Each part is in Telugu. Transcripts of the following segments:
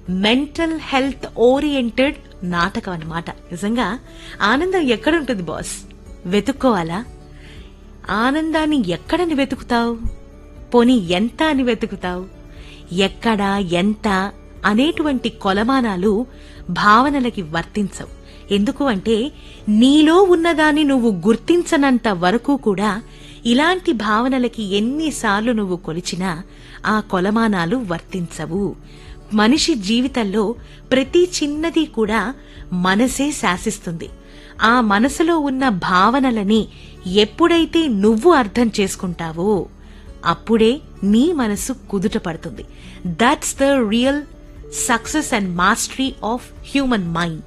మెంటల్ హెల్త్ ఓరియంటెడ్ నాటకం అన్నమాట నిజంగా ఆనందం ఎక్కడుంటుంది బాస్ వెతుక్కోవాలా ఆనందాన్ని ఎక్కడని వెతుకుతావు పోనీ ఎంత అని వెతుకుతావు ఎక్కడ ఎంత అనేటువంటి కొలమానాలు భావనలకి వర్తించవు ఎందుకు అంటే నీలో ఉన్నదాన్ని నువ్వు గుర్తించనంత వరకు కూడా ఇలాంటి భావనలకి ఎన్నిసార్లు నువ్వు కొలిచినా ఆ కొలమానాలు వర్తించవు మనిషి జీవితంలో ప్రతి చిన్నది కూడా మనసే శాసిస్తుంది ఆ మనసులో ఉన్న భావనలని ఎప్పుడైతే నువ్వు అర్థం చేసుకుంటావో అప్పుడే నీ మనసు కుదుట పడుతుంది that's the real success and mastery of human mind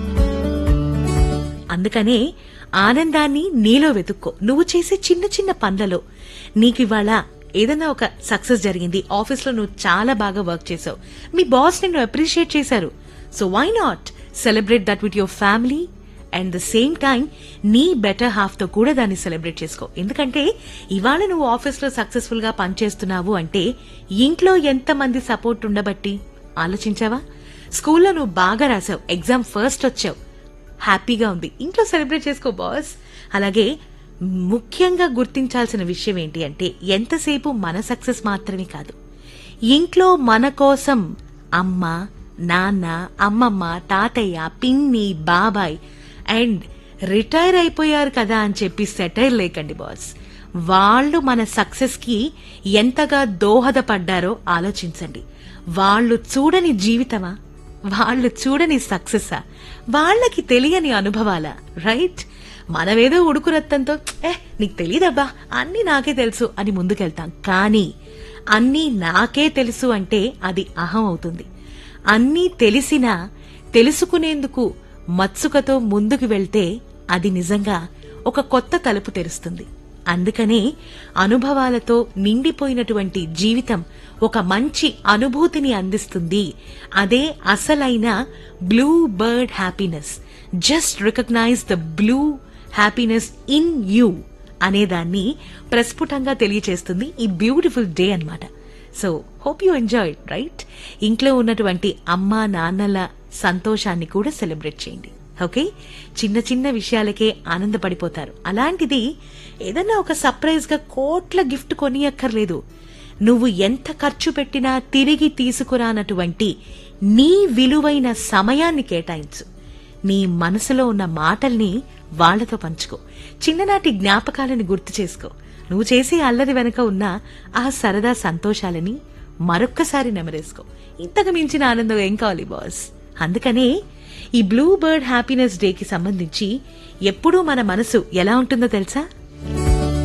అందుకనే ఆనందాన్ని నీలో వెతుక్కో నువ్వు చేసే చిన్న చిన్న పనులలో నీకు ఇవాళ ఏదైనా ఒక సక్సెస్ జరిగింది ఆఫీస్లో నువ్వు చాలా బాగా వర్క్ చేసావు మీ బాస్ నిన్ను అప్రిషియేట్ చేశారు so why not celebrate that with your family and the same time నీ బెటర్ హాఫ్ తో కూడా దాన్ని సెలబ్రేట్ చేసుకో ఎందుకంటే ఇవాళ నువ్వు ఆఫీస్లో సక్సెస్ఫుల్ గా పనిచేస్తున్నావు అంటే ఇంట్లో ఎంత మంది సపోర్ట్ ఉండబట్టి ఆలోచించావా స్కూల్లో నువ్వు బాగా రాసావు ఎగ్జామ్ ఫస్ట్ వచ్చావు హ్యాపీగా ఉంది ఇంట్లో సెలబ్రేట్ చేసుకో బాస్ అలాగే ముఖ్యంగా గుర్తించాల్సిన విషయం ఏంటి అంటే ఎంతసేపు మన సక్సెస్ మాత్రమే కాదు ఇంట్లో మన కోసం అమ్మ నాన్న అమ్మమ్మ తాతయ్య పిన్ని బాబాయ్ అండ్ రిటైర్ అయిపోయారు కదా అని చెప్పి సెటైర్ లేకండి బాస్ వాళ్ళు మన సక్సెస్ కి ఎంతగా దోహదపడ్డారో ఆలోచించండి వాళ్ళు చూడని జీవితమా వాళ్ళు చూడని సక్సెస్సా వాళ్ళకి తెలియని అనుభవాలా రైట్ మనమేదో ఉడుకు రక్తంతో ఏ నీకు తెలియదబ్బా అన్నీ నాకే తెలుసు అని ముందుకెళ్తాం కానీ అన్నీ నాకే తెలుసు అంటే అది అహం అవుతుంది అన్నీ తెలిసినా తెలుసుకునేందుకు మత్సుకతో ముందుకు వెళ్తే అది నిజంగా ఒక కొత్త తలుపు తెరుస్తుంది అందుకనే అనుభవాలతో నిండిపోయినటువంటి జీవితం ఒక మంచి అనుభూతిని అందిస్తుంది అదే అసలైన blue bird happiness just recognise the blue happiness in you అనేదాన్ని ప్రస్ఫుటంగా తెలియచేస్తుంది ఈ బ్యూటిఫుల్ డే అన్నమాట so hope you enjoy right ఇంట్లో ఉన్నటువంటి అమ్మా నాన్నల సంతోషాన్ని కూడా సెలబ్రేట్ చేయండి ఓకే చిన్న చిన్న విషయాలకే ఆనందపడిపోతారు అలాంటిది ఏదన్నా ఒక సర్ప్రైజ్ గా కోట్ల గిఫ్ట్ కొనియక్కర్లేదు నువ్వు ఎంత ఖర్చు పెట్టినా తిరిగి తీసుకురానటువంటి నీ విలువైన సమయాన్ని కేటాయించు నీ మనసులో ఉన్న మాటల్ని వాళ్లతో పంచుకో చిన్ననాటి జ్ఞాపకాలని గుర్తు చేసుకో నువ్వు చేసే అల్లరి వెనక ఉన్న ఆ సరదా సంతోషాలని మరొక్కసారి నెమరేసుకో ఇంతకు మించిన ఆనందం ఏం కావాలి బాస్ అందుకనే ఈ బ్లూ బర్డ్ హ్యాపీనెస్ డేకి సంబంధించి ఎప్పుడూ మన మనసు ఎలా ఉంటుందో తెలుసా